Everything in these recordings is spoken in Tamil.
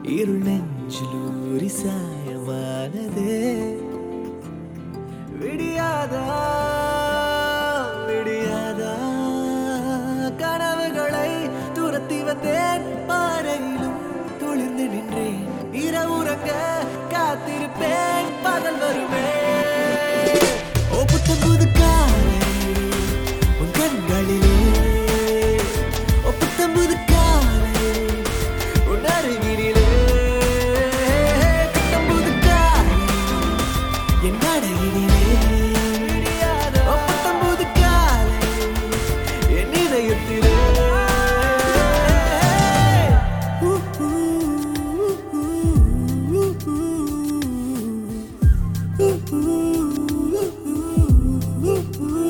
இருள் நெஞ்சிலூரி சாயமானதே விடியாதா விடியாதா கனவுகளை துரத்தி வந்தேன் பாறையிலும் துளிர்ந்து நின்றேன் இரவுறங்க காத்திருப்பேன் பகல் வருமே ஓ புத்தம் புது காலை உன் கண்களிலே ஓ புத்தம் புது காலை உன் அருகினிலே புத்தம் புது காலை என் நடையினிலே ஓ புத்தம் புது காலை என் இதயத்திலே ஊ, ஊ, ஊ, ஊ, ஊ, ஊ, ஊ, ஊ.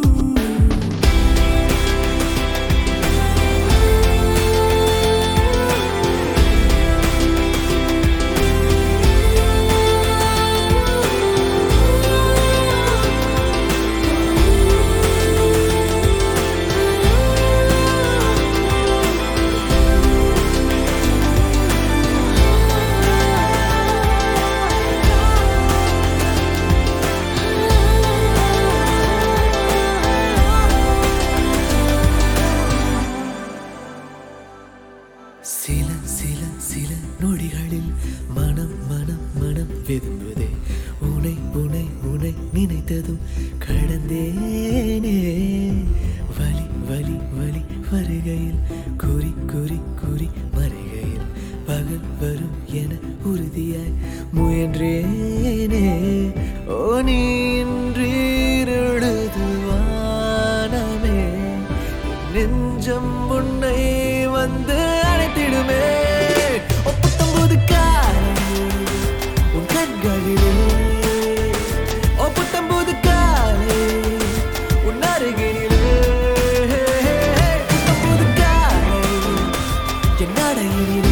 சில சில சில நொடிகளில் மனம் மனம் மனம் வெதும்புதே உனை உனை உனை நினைத்ததும் கடந்தேனே வலி வலி வலி வருகையில் குறி குறி குறி மறைகையில் பகல் வரும் என உறுதியாய் முயன்றேனே ஓ நீன்றீருழுது வானமே நெஞ்சம் உன்னை வந்து அழைத்திடுமே ஓ புத்தம்புது காலை உன் கண்களிலே ஓ புத்தம்புது காலை உன் அருகினிலே புத்தம்புது காலை என் நடையினிலே